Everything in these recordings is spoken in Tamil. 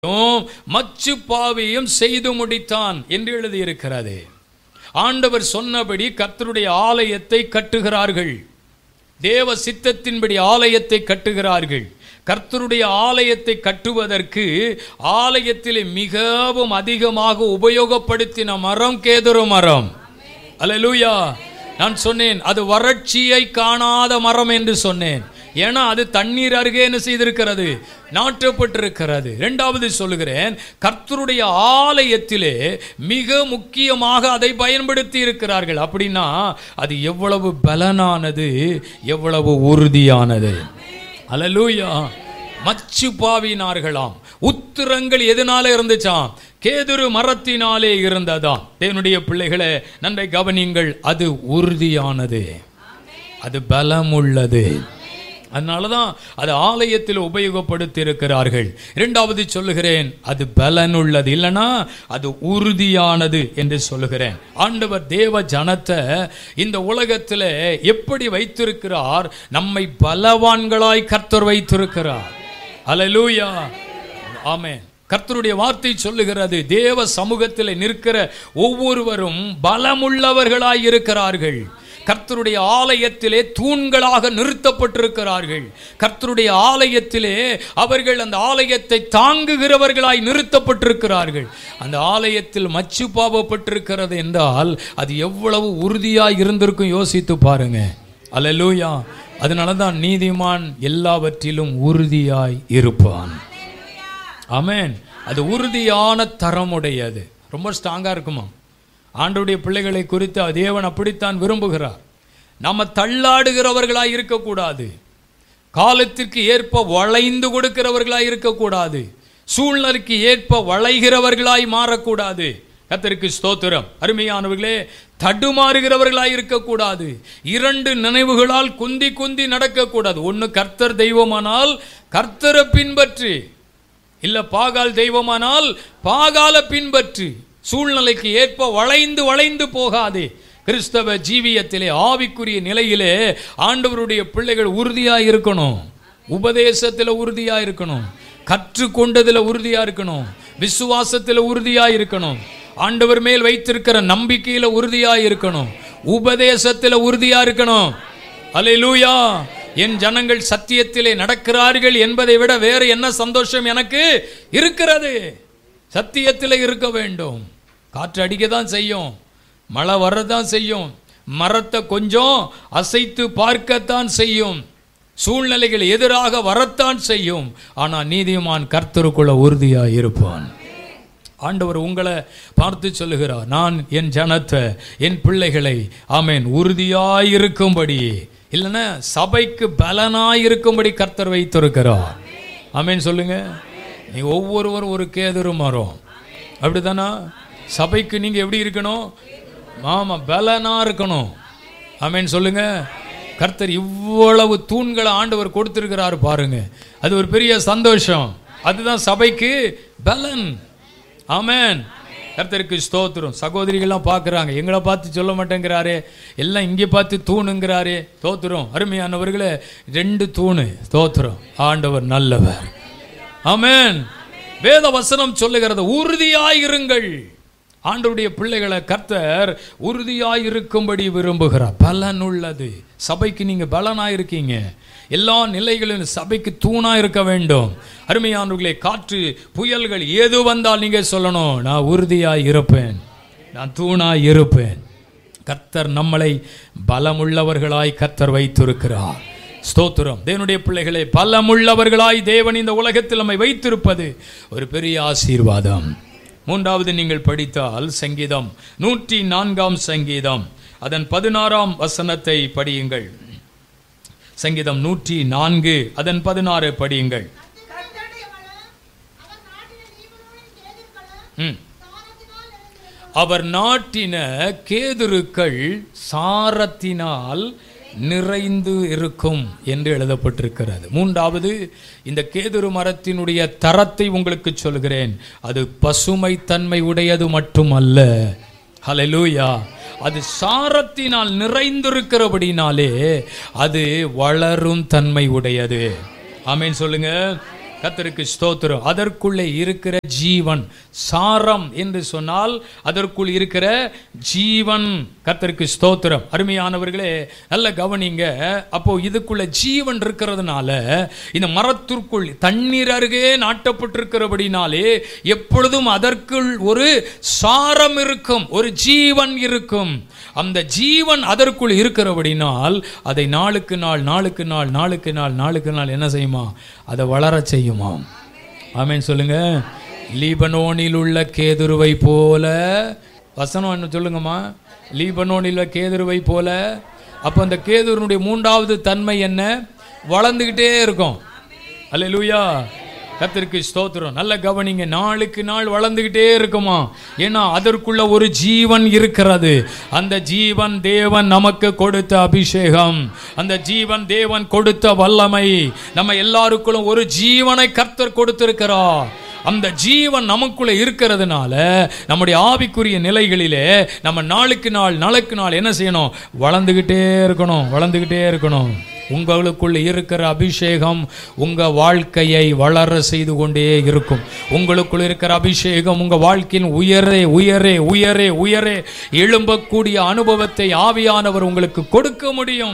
மச்சு பாவியும் செய்து முடித்தான் என்று எழுதியிருக்கிறது ஆண்டவர் சொன்னபடி கர்த்தருடைய ஆலயத்தை கட்டுகிறார்கள் தேவ சித்தத்தின்படி ஆலயத்தை கட்டுகிறார்கள் கர்த்தருடைய ஆலயத்தை கட்டுவதற்கு ஆலயத்தில் மிகவும் அதிகமாக உபயோகப்படுத்தின மரம் கேதுரு மரம் அல்லேலூயா நான் சொன்னேன் அது வறட்சியை காணாத மரம் என்று சொன்னேன் ஏன்னா அது தண்ணீர் அருகே என்ன செய்திருக்கிறது நாட்டப்பட்டிருக்கிறது இரண்டாவது சொல்லுகிறேன் கர்த்தருடைய ஆலயத்திலே மிக முக்கியமாக அதை பயன்படுத்தி இருக்கிறார்கள் அப்படின்னா அது எவ்வளவு பலனானது எவ்வளவு உறுதியானது அல்லேலூயா மச்சு பாவினார்களாம் உத்திரங்கள் எதனால இருந்துச்சாம் கேதுரு மரத்தினாலே இருந்ததாம் தேவனுடைய பிள்ளைகளே நன்றை கவனிங்கள் அது உறுதியானது அது பலம் உள்ளது அதனால தான் அது ஆலயத்தில் உபயோகப்படுத்தி இருக்கிறார்கள் இரண்டாவது சொல்லுகிறேன் அது பலன் உள்ளது இல்லைன்னா அது உறுதியானது என்று சொல்லுகிறேன் ஆண்டவர் தேவ ஜனத்தை இந்த உலகத்தில் எப்படி வைத்திருக்கிறார் நம்மை பலவான்களாய் கர்த்தர் வைத்திருக்கிறார் அல்லேலூயா ஆமென் கர்த்தருடைய வார்த்தை சொல்லுகிறது தேவ சமூகத்தில் நிற்கிற ஒவ்வொருவரும் பலமுள்ளவர்களாய் இருக்கிறார்கள் கர்த்தருடைய ஆலயத்திலே தூண்களாக நிறுத்தப்பட்டிருக்கிறார்கள் கர்த்தருடைய ஆலயத்திலே அவர்கள் அந்த ஆலயத்தை தாங்குகிறவர்களாய் நிறுத்தப்பட்டிருக்கிறார்கள் அந்த ஆலயத்தில் மச்சு பாவப்பட்டிருக்கிறது என்றால் அது எவ்வளவு உறுதியாய் இருந்திருக்கும் யோசித்து பாருங்க அல்லேலூயா அதனால தான் நீதிமான் எல்லாவற்றிலும் உறுதியாய் இருப்பான் ஆமென் அது உறுதியான தரமுடையது ரொம்ப ஸ்ட்ராங்காக இருக்குமா ஆண்டுடைய பிள்ளைகளை குறித்து தேவன் அப்படித்தான் விரும்புகிறார் நம்ம தள்ளாடுகிறவர்களாய் இருக்கக்கூடாது காலத்திற்கு ஏற்ப வளைந்து கொடுக்கிறவர்களாய் இருக்கக்கூடாது சூழ்நிலைக்கு ஏற்ப வளைகிறவர்களாய் மாறக்கூடாது கத்தருக்கு ஸ்தோத்திரம் அருமையானவர்களே தடுமாறுகிறவர்களாய் இருக்கக்கூடாது இரண்டு நினைவுகளால் குந்தி குந்தி நடக்கக்கூடாது ஒன்று கர்த்தர் தெய்வமானால் கர்த்தரை பின்பற்றி இல்ல பாகால் தெய்வமானால் பாகால பின்பற்றி சூழ்நிலைக்கு ஏற்ப வளைந்து வளைந்து போகாதே கிறிஸ்தவ ஜீவியத்திலே ஆவிக்குரிய நிலையிலே ஆண்டவருடைய பிள்ளைகள் உறுதியா இருக்கணும் உபதேசத்தில் உறுதியா இருக்கணும் கற்றுக்கொண்டதில் உறுதியா இருக்கணும் விசுவாசத்தில் உறுதியா இருக்கணும் ஆண்டவர் மேல் வைத்திருக்கிற நம்பிக்கையில உறுதியா இருக்கணும் உபதேசத்தில் உறுதியா இருக்கணும் அல்லேலூயா என் ஜனங்கள் சத்தியத்திலே நடக்கிறார்கள் என்பதை விட வேறு என்ன சந்தோஷம் எனக்கு இருக்கிறது சத்தியத்தில் இருக்க வேண்டும் காற்று அடிக்க தான் செய்யும் மழை வரதான் செய்யும் மரத்தை கொஞ்சம் அசைத்து பார்க்கத்தான் செய்யும் சூழ்நிலைகள் எதிராக வரத்தான் செய்யும் ஆனால் நீதிமான் கர்த்தருக்குள்ள உறுதியாக இருப்பான் ஆண்டவர் உங்களை பார்த்து சொல்லுகிறார் நான் என் ஜனத்தை என் பிள்ளைகளை ஆமேன் உறுதியாயிருக்கும்படி இல்லைன்னா சபைக்கு பலனாயிருக்கும்படி கர்த்தர் வைத்திருக்கிறார் ஆமேன் சொல்லுங்க நீ ஒவ்வொருவரும் ஒரு கேதுரு மரம் அப்படிதானா சபைக்கு நீங்க எப்படி இருக்கணும் ஆமா பலனா இருக்கணும் ஆமேன் சொல்லுங்க கர்த்தர் இவ்வளவு தூண்களை ஆண்டவர் கொடுத்திருக்கிறார் பாருங்க அது ஒரு பெரிய சந்தோஷம் அதுதான் சபைக்கு பலன் ஆமேன் கர்த்தருக்கு ஸ்தோத்திரம் சகோதரிகள்லாம் பார்க்குறாங்க எங்களை பார்த்து சொல்ல மாட்டேங்கிறாரே எல்லாம் இங்கே பார்த்து தூணுங்கிறாரே தோத்துறோம் அருமையானவர்களே ரெண்டு தூணு தோத்துறோம் ஆண்டவர் நல்லவர் ஆமேன் வேத வசனம் சொல்லுகிறது உறுதியாயிருங்கள் ஆண்டவருடைய பிள்ளைகளை கர்த்தர் உறுதியாயிருக்கும்படி விரும்புகிறார் பலன் உள்ளது சபைக்கு நீங்க பலனாயிருக்கீங்க எல்லா நிலைகளிலும் சபைக்கு தூணா இருக்க வேண்டும் அருமையானவர்களே காற்று புயல்கள் ஏது வந்தால் நீங்க சொல்லணும் நான் உறுதியாய் இருப்பேன் நான் தூணாய் இருப்பேன் கர்த்தர் நம்மளை பலமுள்ளவர்களாய் கர்த்தர் வைத்திருக்கிறார் ஸ்தோத்திரம் தேவனுடைய பிள்ளைகளை பலமுள்ளவர்களாய் தேவன் இந்த உலகத்தில் நம்மை வைத்திருப்பது ஒரு பெரிய ஆசீர்வாதம் மூன்றாவது நீங்கள் படித்தால் சங்கீதம் நூற்றி நான்காம் சங்கீதம் அதன் பதினாறாம் வசனத்தை படியுங்கள் சங்கீதம் நூற்றி நான்கு அதன் பதினாறு படியுங்கள் கர்த்தருடைய வளம், அவர் நாட்டின நீதிமானின் கேதுருக்களும் ம். சாரத்தினால் நிறைந்திருக்கும். அவர் நாட்டின கேதுருக்கள் சாரத்தினால் நிறைந்து இருக்கும் என்று எழுதப்பட்டிருக்கிறது மூன்றாவது இந்த கேதுரு மரத்தினுடைய தரத்தை உங்களுக்கு சொல்கிறேன் அது பசுமை தன்மை உடையது மட்டுமல்ல ஹalleluya அது சாரத்தினால் நிறைந்திருக்கிறபடினாலே அது வளரும் தன்மை உடையது ஆமென் சொல்லுங்க கத்தருக்கு ஸ்தோத்திரம் அதற்குள்ளே இருக்கிற ஜீவன் சாரம் என்று சொன்னால் அதற்குள் இருக்கிற ஜீவன் கத்தருக்கு ஸ்தோத்திரம் அருமையானவர்களே நல்ல கவனிங்க அப்போ இதுக்குள்ள ஜீவன் இருக்கிறதுனால இந்த மரத்திற்குள் தண்ணீர் அருகே நாட்டப்பட்டிருக்கிறபடினாலே எப்பொழுதும் அதற்குள் ஒரு சாரம் இருக்கும் ஒரு ஜீவன் இருக்கும் அந்த ஜீவன் அதற்குள் இருக்கிறபடினால் அதை நாளுக்கு நாள் நாளுக்கு நாள் நாளுக்கு நாள் நாளுக்கு நாள் என்ன செய்யுமா அதை வளரச் செய்யுமாம் ஆமென் சொல்லுங்க லீபனோனில் உள்ள கேதுருவை போல வசனம் என்ன சொல்லுங்கம்மா லீபனோனில் உள்ள கேதுருவை போல அப்போ அந்த கேதுருனுடைய மூன்றாவது தன்மை என்ன வளர்ந்துக்கிட்டே இருக்கும் அல்லேலூயா கத்திற்கு ஸ்தோத்திரம் நல்ல கவனிங்க நாளுக்கு நாள் வளர்ந்துக்கிட்டே இருக்குமா ஏன்னா அதற்குள்ள ஒரு ஜீவன் இருக்கிறது அந்த ஜீவன் தேவன் நமக்கு கொடுத்த அபிஷேகம் அந்த ஜீவன் தேவன் கொடுத்த வல்லமை நம்ம எல்லாருக்குள்ளும் ஒரு ஜீவனை கர்த்தர் கொடுத்திருக்கிறார் அந்த ஜீவன் நமக்குள்ள இருக்கிறதுனால நம்முடைய ஆவிக்குரிய நிலைகளிலே நம்ம நாளுக்கு நாள் நாளுக்கு நாள் என்ன செய்யணும் வளர்ந்துக்கிட்டே இருக்கணும் வளர்ந்துக்கிட்டே இருக்கணும் உங்களுக்குள்ள இருக்கிற அபிஷேகம் உங்க வாழ்க்கையை வளர செய்து கொண்டே இருக்கும் உங்களுக்குள் இருக்கிற அபிஷேகம் உங்க வாழ்க்கையின் உயரே உயரே உயரே உயரே எழும்பக்கூடிய அனுபவத்தை ஆவியானவர் உங்களுக்கு கொடுக்க முடியும்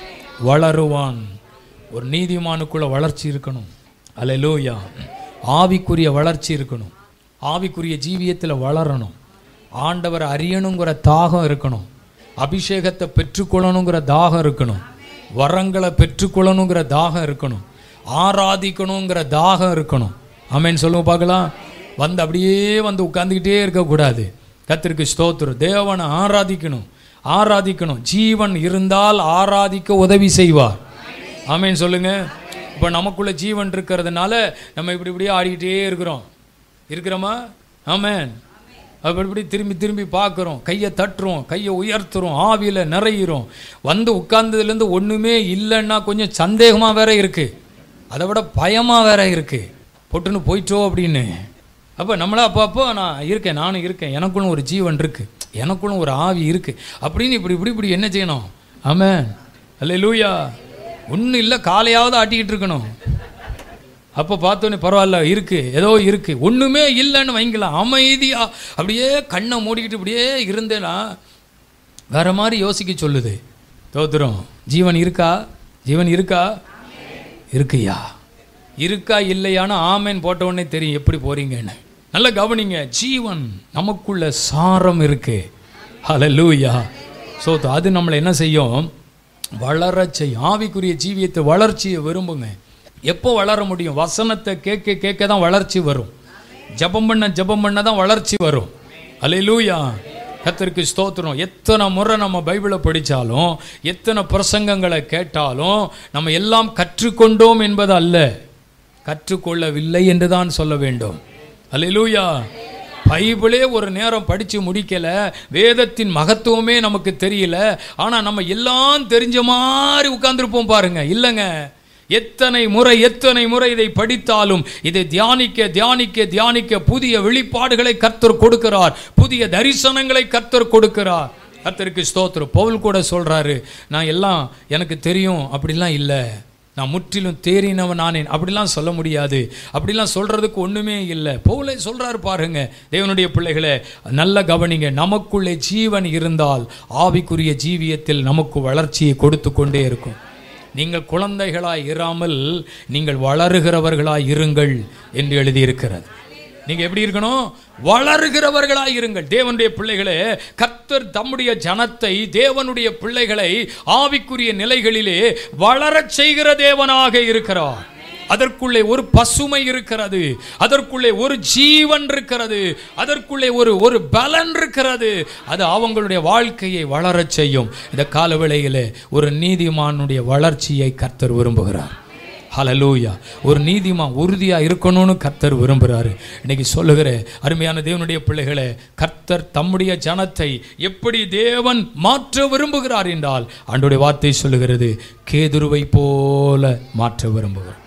வளருவான் ஒரு நீதிமானுக்குள்ள வளர்ச்சி இருக்கணும் அல்லேலூயா ஆவிக்குரிய வளர்ச்சி இருக்கணும் ஆவிக்குரிய ஜீவியத்தில் வளரணும் ஆண்டவர் அறியணுங்கிற தாகம் இருக்கணும் அபிஷேகத்தை பெற்றுக்கொள்ளணுங்கிற தாகம் இருக்கணும் வரங்களை பெற்றுக்கொள்ளணுங்கிற தாகம் இருக்கணும் ஆராதிக்கணுங்கிற தாகம் இருக்கணும் ஆமென் சொல்லுங்க பார்க்கலாம் வந்து அப்படியே வந்து உட்காந்துக்கிட்டே இருக்கக்கூடாது கத்திற்கு ஸ்தோத்திரம் தேவனை ஆராதிக்கணும் ஆராதிக்கணும் ஜீவன் இருந்தால் ஆராதிக்க உதவி செய்வார் ஆமென் சொல்லுங்க இப்போ நமக்குள்ள ஜீவன் இருக்கிறதுனால நம்ம இப்படி இப்படியே ஆடிக்கிட்டே இருக்கிறோம் இருக்கிறோமா ஆமென் அப்படி இப்படி திரும்பி திரும்பி பார்க்குறோம் கையை தட்டுறோம் கையை உயர்த்துறோம் ஆவியில் நிறையிறோம் வந்து உட்கார்ந்ததுலேருந்து ஒன்றுமே இல்லைன்னா கொஞ்சம் சந்தேகமாக வேற இருக்குது அதை விட பயமாக வேற இருக்குது பொட்டுன்னு போயிட்டோ அப்படின்னு அப்போ நம்மளா அப்போ அப்போ நான் இருக்கேன் நானும் இருக்கேன் எனக்குள்ளும் ஒரு ஜீவன் இருக்குது எனக்குள்ளும் ஒரு ஆவி இருக்குது அப்படின்னு இப்படி இப்படி இப்படி என்ன செய்யணும் ஆமென் அல்ல லூயா ஒன்றும் இல்லை காலையாவது ஆட்டிக்கிட்டு இருக்கணும் அப்போ பார்த்தோன்னே பரவாயில்ல இருக்கு ஏதோ இருக்கு ஒன்றுமே இல்லைன்னு வைங்கலாம் அமைதியா அப்படியே கண்ணை மூடிக்கிட்டு இப்படியே இருந்தேனா வேற மாதிரி யோசிக்க சொல்லுது தோத்துறோம் ஜீவன் இருக்கா ஜீவன் இருக்கா இருக்குயா இருக்கா இல்லையான்னு ஆமேன் போட்ட உடனே தெரியும் எப்படி போறீங்கன்னு நல்லா கவனிங்க ஜீவன் நமக்குள்ள சாரம் இருக்கு ஹalleluya ஸோ அது நம்மளை என்ன செய்யும் வளரச் செய்யும் ஆவிக்குரிய ஜீவியத்தை வளர்ச்சியை விரும்புங்க எப்போ வளர முடியும் வசனத்தை கேட்க கேட்க தான் வளர்ச்சி வரும் ஜெபம் பண்ண ஜெபம் பண்ண தான் வளர்ச்சி வரும் அல்லேலூயா கர்த்தருக்கு ஸ்தோத்திரம் எத்தனை முறை நம்ம பைபிளை படித்தாலும் எத்தனை பிரசங்கங்களை கேட்டாலும் நம்ம எல்லாம் கற்றுக்கொண்டோம் என்பது அல்ல கற்றுக்கொள்ளவில்லை என்று தான் சொல்ல வேண்டும் அல்லேலூயா பைபிளே ஒரு நேரம் படித்து முடிக்கல வேதத்தின் மகத்துவமே நமக்கு தெரியல ஆனால் நம்ம எல்லாம் தெரிஞ்ச மாதிரி உட்கார்ந்துருப்போம் பாருங்க இல்லைங்க எத்தனை முறை எத்தனை முறை இதை படித்தாலும் இதை தியானிக்க தியானிக்க தியானிக்க புதிய வெளிப்பாடுகளை கர்த்தர் கொடுக்கிறார் புதிய தரிசனங்களை கர்த்தர் கொடுக்கிறார் கர்த்தருக்கு ஸ்தோத்திரம் பவுல் கூட சொல்றாரு நான் எல்லாம் எனக்கு தெரியும் அப்படிலாம் இல்லை நான் முற்றிலும் தேறினவன் நானேன் அப்படிலாம் சொல்ல முடியாது அப்படிலாம் சொல்றதுக்கு ஒண்ணுமே இல்லை பவுலே சொல்றாரு பாருங்க தேவனுடைய பிள்ளைகளே நல்ல கவனிங்க நமக்குள்ளே ஜீவன் இருந்தால் ஆவிக்குரிய ஜீவியத்தில் நமக்கு வளர்ச்சியை கொடுத்து கொண்டே இருக்கும் நீங்கள் குழந்தைகளாய் இராமல் நீங்கள் வளருகிறவர்களாய் இருங்கள் என்று எழுதியிருக்கிறது நீங்க எப்படி இருக்கணும் வளருகிறவர்களாய் இருங்கள் தேவனுடைய பிள்ளைகளே கர்த்தர் தம்முடைய ஜனத்தை தேவனுடைய பிள்ளைகளை ஆவிக்குரிய நிலைகளிலே வளரச் செய்கிற தேவனாக இருக்கிறார் அதற்குள்ளே ஒரு பசுமை இருக்கிறது அதற்குள்ளே ஒரு ஜீவன் இருக்கிறது அதற்குள்ளே ஒரு ஒரு பலன் இருக்கிறது அது அவங்களுடைய வாழ்க்கையை வளரச் செய்யும் இந்த காலவேளையிலே ஒரு நீதிமானுடைய வளர்ச்சியை கர்த்தர் விரும்புகிறார் ஹலலூயா ஒரு நீதிமான் உறுதியாக இருக்கணும்னு கர்த்தர் விரும்புகிறாரு இன்னைக்கு சொல்லுகிற அருமையான தேவனுடைய பிள்ளைகளே கர்த்தர் தம்முடைய ஜனத்தை எப்படி தேவன் மாற்ற விரும்புகிறார் என்றால் ஆண்டுடைய வார்த்தை சொல்லுகிறது கேதுருவை போல மாற்ற விரும்புகிறார்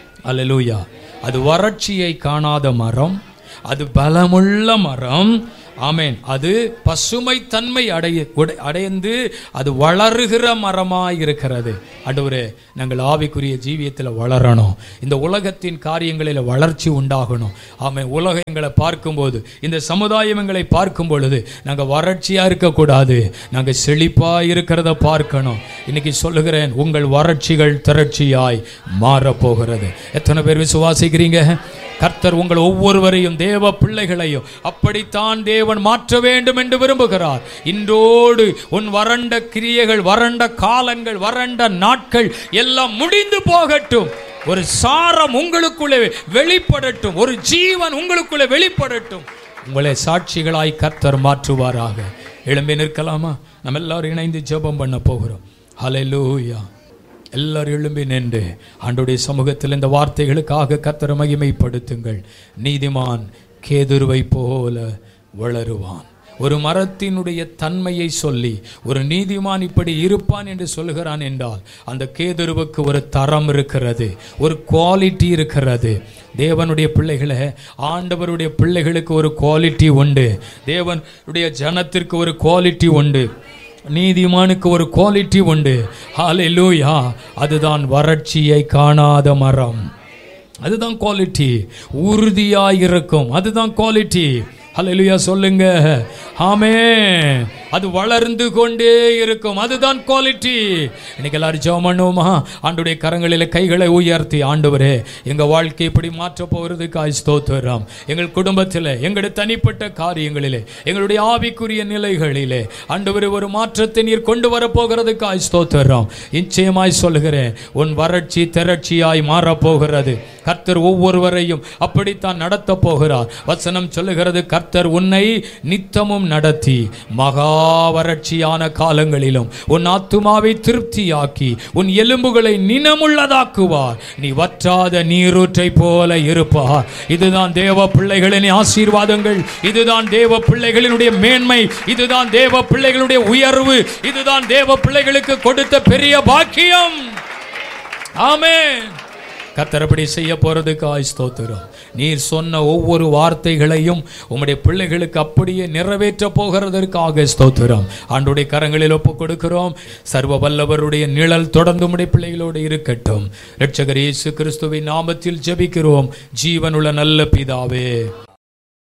அல்லேலூயா அது வறட்சியை காணாத மரம் அது பலமுள்ள மரம் ஆமென் அது பசுமை தன்மை அடைய உடை- அடைந்து அது வளருகிற மரமாய் இருக்கிறது ஆண்டவரே நாங்கள் ஆவிக்குரிய ஜீவியத்தில் வளரணும் இந்த உலகத்தின் காரியங்களில் வளர்ச்சி உண்டாகணும் ஆமென் உலகம் எங்களை பார்க்கும்போது இந்த சமுதாயம் எங்களை பார்க்கும் பொழுது நாங்கள் வறட்சியாக இருக்கக்கூடாது நாங்கள் செழிப்பாக இருக்கிறத பார்க்கணும் இன்னைக்கு சொல்லுகிறேன் உங்கள் வறட்சிகள் திரட்சியாய் மாறப்போகிறது எத்தனை பேர் விசுவாசிக்கிறீங்க கர்த்தர் உங்கள் ஒவ்வொருவரையும் தேவ பிள்ளைகளையும் அப்படித்தான் தேவன் மாற்ற வேண்டும் என்று விரும்புகிறார் இன்றோடு உன் வறண்ட கிரியைகள் வறண்ட காலங்கள் வறண்ட நாட்கள் எல்லாம் முடிந்து போகட்டும் ஒரு சாரம் உங்களுக்குள்ளே வெளிப்படட்டும் ஒரு ஜீவன் உங்களுக்குள்ளே வெளிப்படட்டும் உங்களை சாட்சிகளாய் கர்த்தர் மாற்றுவாராக எழும்பி நிற்கலாமா நம்ம எல்லாரும் இணைந்து ஜெபம் பண்ண போகிறோம் ஹalleluya எல்லாரும் எழும்பி நின்று ஆண்டுடைய சமூகத்தில் இந்த வார்த்தைகளுக்காக கத்தர மகிமைப்படுத்துங்கள் நீதிமான் கேதுருவை போல வளருவான் ஒரு மரத்தினுடைய தன்மையை சொல்லி ஒரு நீதிமான் இப்படி இருப்பான் என்று சொல்கிறான் என்றால் அந்த கேதுருவுக்கு ஒரு தரம் இருக்கிறது ஒரு குவாலிட்டி இருக்கிறது தேவனுடைய பிள்ளைகளை ஆண்டவருடைய பிள்ளைகளுக்கு ஒரு குவாலிட்டி உண்டு தேவனுடைய ஜனத்திற்கு ஒரு குவாலிட்டி உண்டு நீதிமானுக்கு ஒரு குவாலிட்டி உண்டு ஹalleluya அதுதான் வறட்சியை காணாத மரம் அதுதான் குவாலிட்டி உறுதியாய் இருக்கும் அதுதான் குவாலிட்டி ஹalleluya சொல்லுங்க ஆமே அது வளர்ந்து கொண்டே இருக்கும் அதுதான் குவாலிட்டி இன்னைக்கு எல்லாரும் ஜெபம் பண்ணுவோமா ஆண்டுடைய கரங்களில் கைகளை உயர்த்தி ஆண்டவரே எங்க வாழ்க்கை இப்படி மாற்ற போகிறதுக்காய் ஸ்தோத்திரம் எங்கள் குடும்பத்தில் எங்களுடைய தனிப்பட்ட காரியங்களிலே எங்களுடைய ஆவிக்குரிய நிலைகளிலே ஆண்டவரே ஒரு மாற்றத்தை நீர் கொண்டு வர போகிறதுக்காய் ஸ்தோத்திரம் நிச்சயமாய் சொல்லுகிறேன் உன் வறட்சி திரட்சியாய் மாறப்போகிறது கர்த்தர் ஒவ்வொருவரையும் அப்படித்தான் நடத்த போகிறார் வசனம் சொல்லுகிறது கர்த்தர் உன்னை நித்தமும் நடத்தி மகா வறட்சியான காலங்களிலும் உன் ஆத்துமாவை திருப்தியாக்கி உன் எலும்புகளை நினமுள்ளதாக்குவார் நீ வற்றாத நீரூற்றை போல இருப்பார் இதுதான் தேவ பிள்ளைகளின் ஆசீர்வாதங்கள் இதுதான் தேவ பிள்ளைகளினுடைய மேன்மை இதுதான் தேவ பிள்ளைகளுடைய உயர்வு இதுதான் தேவ பிள்ளைகளுக்கு கொடுத்த பெரிய பாக்கியம் ஆமென் கத்தரப்படி செய்ய போறதுக்காய் ஸ்தோத்திரம் நீர் சொன்ன ஒவ்வொரு வார்த்தைகளையும் உம்முடைய பிள்ளைகளுக்கு அப்படியே நிறைவேற்ற போகிறதற்காக ஸ்தோத்திரம் ஆண்டுடைய கரங்களில் ஒப்பு கொடுக்கிறோம் சர்வ வல்லவருடைய நிழல் தொடர்ந்து உம்முடைய பிள்ளைகளோடு இருக்கட்டும் இரட்சகர் இயேசு கிறிஸ்துவின் நாமத்தில் ஜெபிக்கிறோம் ஜீவனுள்ள நல்ல பிதாவே